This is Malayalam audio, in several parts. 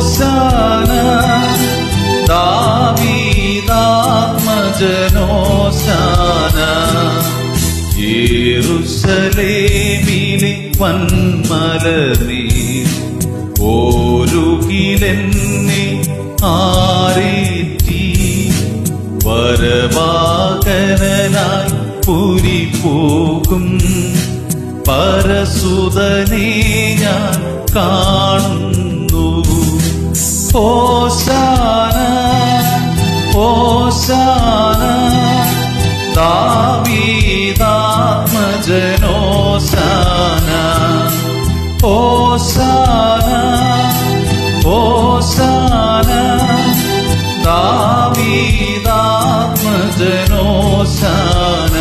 ഓശാന ദാവീദാത്മജനോശാന യേറുശലേമിലെ വന്മലമേ ഓരുകിലെന്നെ ആരേറ്റി വരവാകനായി പുരി പോകും പരസുതനെ ഞാൻ കാണുന്നു ഓശാന ഓശാന ദാവീദാത്മജനോശാന ഓശാന ഓശാന ദാവീദാത്മജനോശാന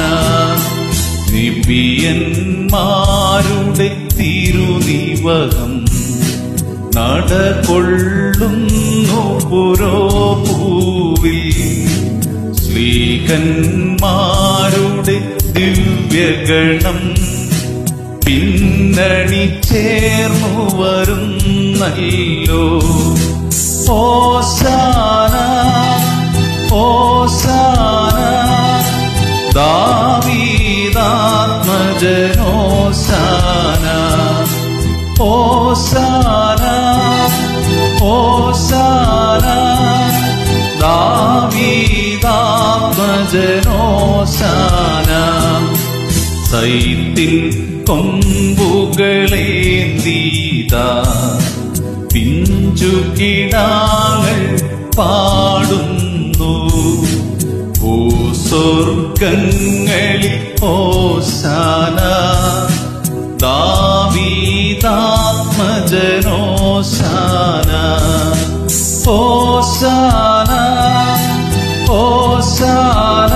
നിബിയന്മാരുടെ തിരുനിവകം നടകൊള്ളുന്നു പുരോഭൂവിൽ ശ്രീകന്മാരുടെ ദിവ്യഗണം പിന്നണി ചേർന്നു വരുന്നല്ലോ ഓശാന ഓശാന ദാവീദാത്മജനോശാന ഓശാന ഓശാന ദാവീദാത്മജനോശാന സൈത്തിൻ കൊമ്പുകളേന്തീത പിഞ്ചുകിടാങ്ങൾ പാടുന്നു ഭൂസ്വർഗങ്ങളിൽ ഓശാന ദാവീദാത്മജനോശാന ഓശാന ഓശാന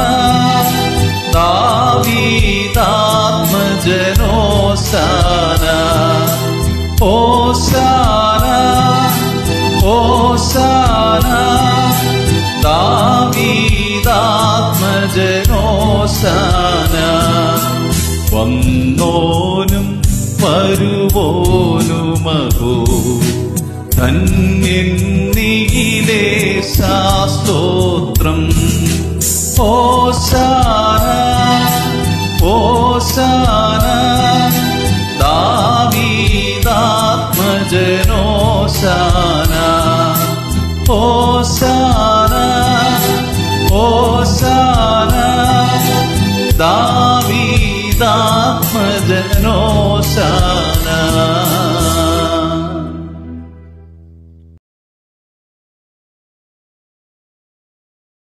ദാവീദാത്മജനോശാന ഓശാന ഓശാന ദാവീദാത്മജനോശാന വന്നോനും വരുവോനുമകോ ധന്യൻ നീലേ ശാസ്തോത്രം ഓശാന ഓശാന ദാവീദാത്മജനോശാന ഓശാന ഓശാന ദാവീദാത്മജനോശാന